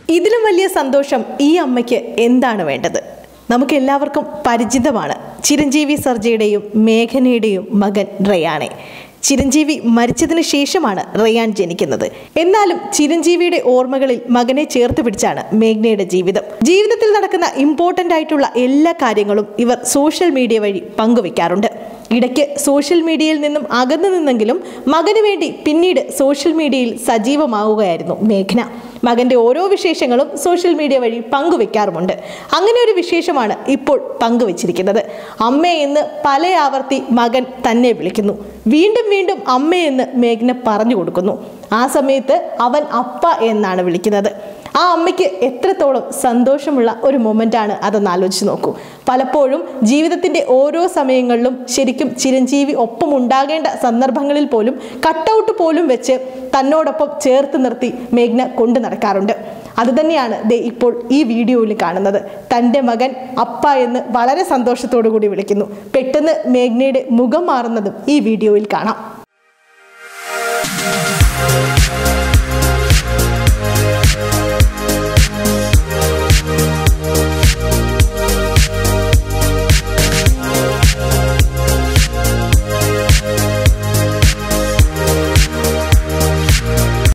ഇതിലും വലിയ സന്തോഷം ഈ അമ്മയ്ക്ക് എന്താണ് വേണ്ടത് നമുക്ക് എല്ലാവർക്കും പരിചിതമാണ് ചിരഞ്ജീവി സർജയുടെയും മേഘനയുടെയും മകൻ റയാനെ ചിരഞ്ജീവി മരിച്ചതിന് ശേഷമാണ് റയാൻ ജനിക്കുന്നത് എന്നാലും ചിരഞ്ജീവിയുടെ ഓർമ്മകളിൽ മകനെ ചേർത്ത് പിടിച്ചാണ് മേഘ്നയുടെ ജീവിതം ജീവിതത്തിൽ നടക്കുന്ന ഇമ്പോർട്ടൻ്റ് ആയിട്ടുള്ള എല്ലാ കാര്യങ്ങളും ഇവർ സോഷ്യൽ മീഡിയ വഴി പങ്കുവെക്കാറുണ്ട് ഇടയ്ക്ക് സോഷ്യൽ മീഡിയയിൽ നിന്നും അകന്നു നിന്നെങ്കിലും മകന് വേണ്ടി പിന്നീട് സോഷ്യൽ മീഡിയയിൽ സജീവമാവുകയായിരുന്നു മേഘ്ന മകന്റെ ഓരോ വിശേഷങ്ങളും സോഷ്യൽ മീഡിയ വഴി പങ്കുവെക്കാറുമുണ്ട് അങ്ങനെ ഒരു വിശേഷമാണ് ഇപ്പോൾ പങ്കുവച്ചിരിക്കുന്നത് അമ്മയെന്ന് പല ആവർത്തി മകൻ തന്നെ വിളിക്കുന്നു വീണ്ടും വീണ്ടും അമ്മയെന്ന് മേഘ്ന പറഞ്ഞു കൊടുക്കുന്നു ആ സമയത്ത് അവൻ അപ്പ എന്നാണ് വിളിക്കുന്നത് ആ അമ്മയ്ക്ക് എത്രത്തോളം സന്തോഷമുള്ള ഒരു മൊമെൻ്റാണ് അതെന്ന് ആലോചിച്ച് നോക്കൂ പലപ്പോഴും ജീവിതത്തിൻ്റെ ഓരോ സമയങ്ങളിലും ശരിക്കും ചിരഞ്ജീവി ഒപ്പം ഉണ്ടാകേണ്ട സന്ദർഭങ്ങളിൽ പോലും കട്ടൗട്ട് പോലും വെച്ച് തന്നോടൊപ്പം ചേർത്ത് നിർത്തി മേഘ്ന കൊണ്ടു നടക്കാറുണ്ട് അതുതന്നെയാണ് ദേ ഇപ്പോൾ ഈ വീഡിയോയിൽ കാണുന്നത് തൻ്റെ മകൻ അപ്പ എന്ന് വളരെ സന്തോഷത്തോടു കൂടി വിളിക്കുന്നു പെട്ടെന്ന് മേഘ്നയുടെ മുഖം മാറുന്നതും ഈ വീഡിയോയിൽ കാണാം